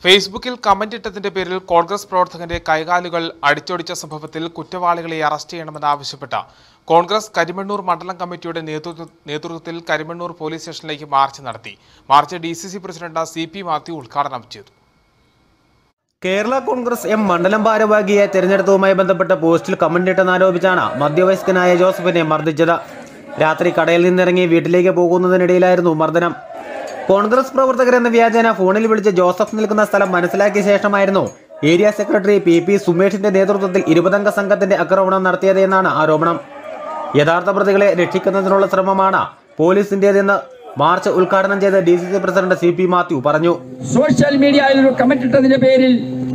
ഫേസ്ബുക്കിൽ കമന്റ് ഇട്ടതിന്റെ പേരിൽ കോൺഗ്രസ് പ്രവർത്തകന്റെ കൈകാലുകൾ അടിച്ചൊടിച്ച സംഭവത്തിൽ കുറ്റവാളികളെ അറസ്റ്റ് ചെയ്യണമെന്നാവശ്യപ്പെട്ട കോൺഗ്രസ് കരിമണ്ണൂർ മണ്ഡലം കമ്മിറ്റിയുടെ നേതൃത്വ- നേതൃത്വത്തിൽ കരിമണ്ണൂർ പോലീസ് സ്റ്റേഷനിലേക്ക് മാർച്ച് നടത്തി march D C C president C P Mathew ഉദ്ഘാടനം ചെയ്തു കേരള കോൺഗ്രസ് എം മണ്ഡലം ഭാരവാഹിയെ തെരഞ്ഞെടുത്തതുമായി ബന്ധപ്പെട്ട പോസ്റ്റിൽ കമന്റ് ഇട്ടെന്നാരോപിച്ചാണ് മധ്യവയസ്കനായ ജോസഫിനെ മർദ്ദിച്ചത് രാത്രി കടയിൽ നിന്നിറങ്ങി വീട്ടിലേക്ക് പോകുന്നതിനിടയിലായിരുന്നു മർദ്ദനം കോൺഗ്രസ് പ്രവർത്തകരെന്ന വ്യാജേന ഫോണിൽ വിളിച്ച് ജോസഫ് നിൽക്കുന്ന സ്ഥലം മനസ്സിലാക്കിയ ശേഷമായിരുന്നു ഏരിയ സെക്രട്ടറി പി പി സുമേഷിന്റെ നേതൃത്വത്തിൽ ഇരുപതംഗ സംഘത്തിന്റെ ആക്രമണം നടത്തിയത് എന്നാണ് ആരോപണം യഥാർത്ഥ പ്രതികളെ രക്ഷിക്കുന്നതിനുള്ള ശ്രമമാണ് പോലീസിന്റേതെന്ന് മാർച്ച് ഉദ്ഘാടനം ചെയ്ത D C C president C P Mathew പറഞ്ഞു സോഷ്യൽ മീഡിയയിൽ ഒരു കമന്റ് ഇട്ടതിന്റെ പേരിൽ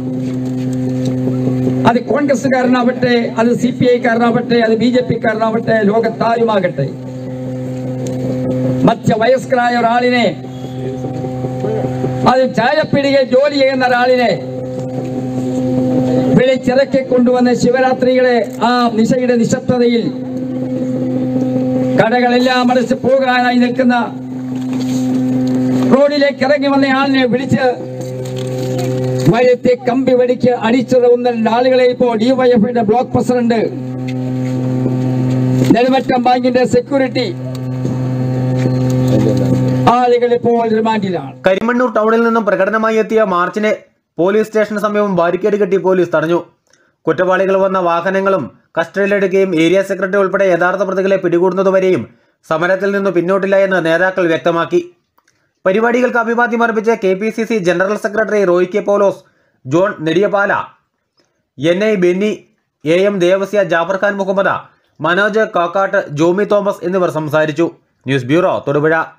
അത് കോൺഗ്രസ്സുകാരനാവട്ടെ അത് സി പി ഐക്കാരനാവട്ടെ അത് ബി ജെ പിക്കാരനാവട്ടെ ലോകത്താരുമാകട്ടെ മധ്യവയസ്കനായ ഒരാളിനെ അത് ചായപ്പിടികയിൽ ജോലി ചെയ്യുന്ന ഒരാളിനെ വിളിച്ചിറക്കി കൊണ്ടുവന്ന് ശിവരാത്രികളെ ആ നിശയുടെ നിശബ്ദതയിൽ കടകളെല്ലാം അടച്ച് പോകാനായി നിൽക്കുന്ന റോഡിലേക്ക് ഇറങ്ങി വന്ന ആളിനെ വിളിച്ച് വയത്തെ കമ്പി വടിക്ക് അടിച്ചത് ഒന്ന് രണ്ട് ആളുകളെ ഇപ്പോൾ ഡിവൈഎഫ്ഐയുടെ ബ്ലോക്ക് പ്രസിഡന്റ് നെടുമറ്റം ബാങ്കിന്റെ സെക്യൂരിറ്റി ആളുകൾ ഇപ്പോൾ റിമാൻഡിലാണ് കരിമണ്ണൂർ ടൗണിൽ നിന്നും പ്രകടനമായി എത്തിയ മാർച്ചിനെ പോലീസ് സ്റ്റേഷന് സമീപം ബാരിക്കേഡ് കെട്ടി പോലീസ് തടഞ്ഞു കുറ്റവാളികൾ വന്ന വാഹനങ്ങളും കസ്റ്റഡിയിലെടുക്കുകയും ഏരിയ സെക്രട്ടറി ഉൾപ്പെടെ യഥാർത്ഥ പ്രതികളെ പിടികൂടുന്നതുവരെയും സമരത്തിൽ നിന്ന് പിന്നോട്ടില്ല എന്ന് നേതാക്കൾ വ്യക്തമാക്കി പരിപാടികൾക്ക് അഭിവാദ്യം അർപ്പിച്ച K P C C general secretary Roy K Polose John Nediyapala N I Benny A M Devasya Jaffer Khan Muhammad Manoj Kakkattu Jomi Thomas എന്നിവർ സംസാരിച്ചു ന്യൂസ് ബ്യൂറോ തൊടുപുഴ